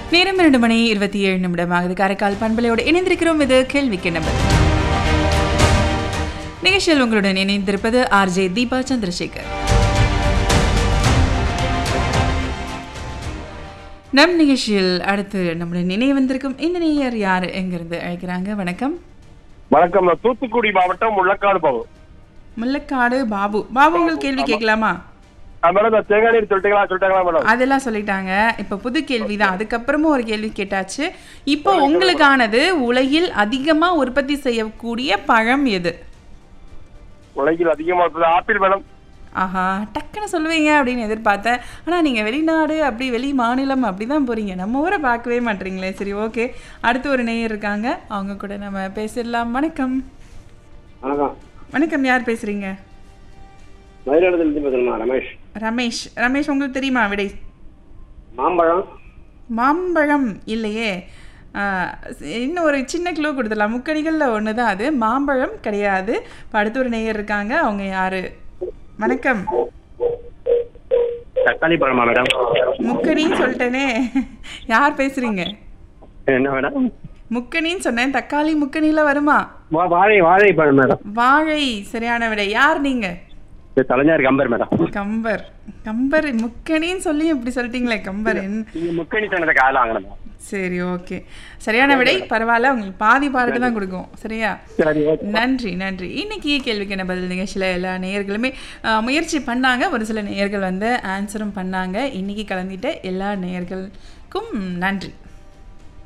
நேரம் இரண்டு மணி இருபத்தி ஏழு நிமிடம் ஆகுது காரைக்கால் பண்பலையோடு இணைந்திருக்கிறோம் இது கேள்விக்கு நம்பர் நிகழ்ச்சியில் உங்களுடன் இணைந்திருப்பது ஆர்ஜே தீபா சந்திரசேகர் நம் நிகழ்ச்சியில் அடுத்து நம்முடைய நினைவு வந்திருக்கும் இந்த நேயர் யார் எங்கிருந்து அழைக்கிறாங்க வணக்கம் வணக்கம் நான் தூத்துக்குடி மாவட்டம் முள்ளக்காடு பாபு முல்லக்காடு பாபு பாபு உங்களுக்கு கேள்வி கேட்கலாமா ஆ, மேடம் நான் தேங்காய் நீர் சொல்லிட்டீங்களா சொல்லிட்டாங்களா மேடம் அதெல்லாம் சொல்லிட்டாங்க இப்போ புது கேள்விதான் அதுக்கப்புறமும் ஒரு கேள்வி கேட்டாச்சு இப்போ உங்களுக்கானது உலகில் அதிகமா உற்பத்தி செய்யக்கூடிய பழம் எது உலகில் அதிகமா இருக்குது ஆப்பிள் மேடம் ஆஹா டக்குன்னு சொல்லுவீங்க அப்படின்னு எதிர்பார்த்தேன் ஆனால் நீங்கள் வெளிநாடு அப்படி வெளி மாநிலம் அப்படி தான் போகிறீங்க நம்ம ஊரை பார்க்கவே மாட்டீங்களே சரி ஓகே அடுத்து ஒரு நேயர் இருக்காங்க அவங்க கூட நம்ம பேசிடலாம் வணக்கம் வணக்கம் வணக்கம் யார் பேசுகிறீங்க மயிலாடுதுறையிலிருந்து பேசுகிறேம்மா ரமேஷ் ரமேஷ் ரமேஷ் உங்களுக்கு தெரியுமா விடை மாம்பழம் மாம்பழம் இல்லையே ஆ, இன்னும் ஒரு சின்ன க்ளூ கொடுத்துடலாம் முக்கணிகளில் ஒன்று தான் அது மாம்பழம் கிடையாது இப்போ அடுத்து ஒரு நேயர் இருக்காங்க அவங்க யாரு வணக்கம் தக்காளி பழமா மேடம் முக்கணின்னு சொல்லிட்டேனே யார் பேசுறீங்க என்ன மேடம் முக்கணின்னு சொன்னேன் தக்காளி முக்கணில வருமா வா- வாழை வாழைப்பழம் மேடம் வாழை சரியான விடை யார் நீங்க இது கலைஞர் கம்பர் மேடம் கம்பர் கம்பர் முக்கணின்னு சொல்லி இப்படி சொல்லிட்டீங்களே கம்பர் என்ன நீங்க முக்கணி சொன்னதை கால வாங்கணும் சரி ஓகே சரியான விடை பரவாயில்ல உங்களுக்கு பாதி பாராட்டு தான் கொடுக்கும் சரியா சரி ஓகே நன்றி நன்றி இன்னைக்கு கேள்விக்கு என்ன பதில் நிகழ்ச்சியில் எல்லா நேயர்களுமே அஹ், முயற்சி பண்ணாங்க ஒரு சில நேயர்கள் வந்து ஆன்சரும் பண்ணாங்க இன்னைக்கு கலந்துட்ட எல்லா நேயர்களுக்கும் நன்றி